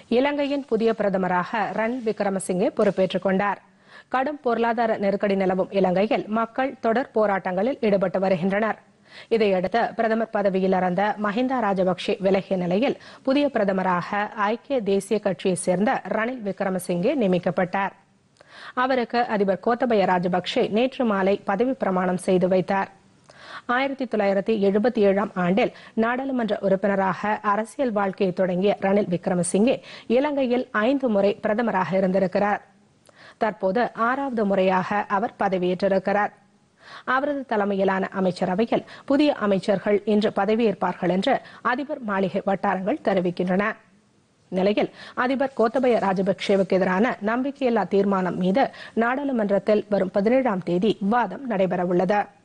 இலங்கையின் புதிய பிரதமராக ரணில் விக்ரமசிங்கே பொறுப்பேற்றுக் கொண்டார் கடும் பொருளாதார நெருக்கடி நிலவும் இலங்கையில் மக்கள் தொடர் போராட்டங்களில் ஈடுபட்டு வருகின்றனர் இதையடுத்து பிரதமர் பதவியில் இருந்த மஹிந்தா ராஜபக்சே விலகிய நிலையில் புதிய பிரதமராக ஐக்கிய தேசிய கட்சியைச் சேர்ந்த ரணில் விக்ரமசிங்கே நியமிக்கப்பட்டார் அவருக்கு அதிபர் கோத்தபய ராஜபக்சே நேற்று மாலை பதவி பிரமாணம் செய்து வைத்தார் ஆயிரத்தி தொள்ளாயிரத்தி எழுபத்தி ஏழாம் ஆண்டில் நாடாளுமன்ற உறுப்பினராக அரசியல் வாழ்க்கையை தொடங்கிய ரணில் விக்ரமசிங்கே இலங்கையில் ஐந்து முறை பிரதமராக இருந்திருக்கிறார் தற்போது ஆறாவது முறையாக அவர் பதவியேற்றிருக்கிறார் அவரது தலைமையிலான அமைச்சரவையில் புதிய அமைச்சர்கள் இன்று பதவியேற்பார்கள் என்று அதிபர் மாளிகை வட்டாரங்கள் தெரிவிக்கின்றன நிலையில் அதிபர் கோத்தபய ராஜபக்சேவுக்கு எதிரான நம்பிக்கையில்லா தீர்மானம் மீது நாடாளுமன்றத்தில் வரும் பதினேழாம் தேதி விவாதம் நடைபெறவுள்ளது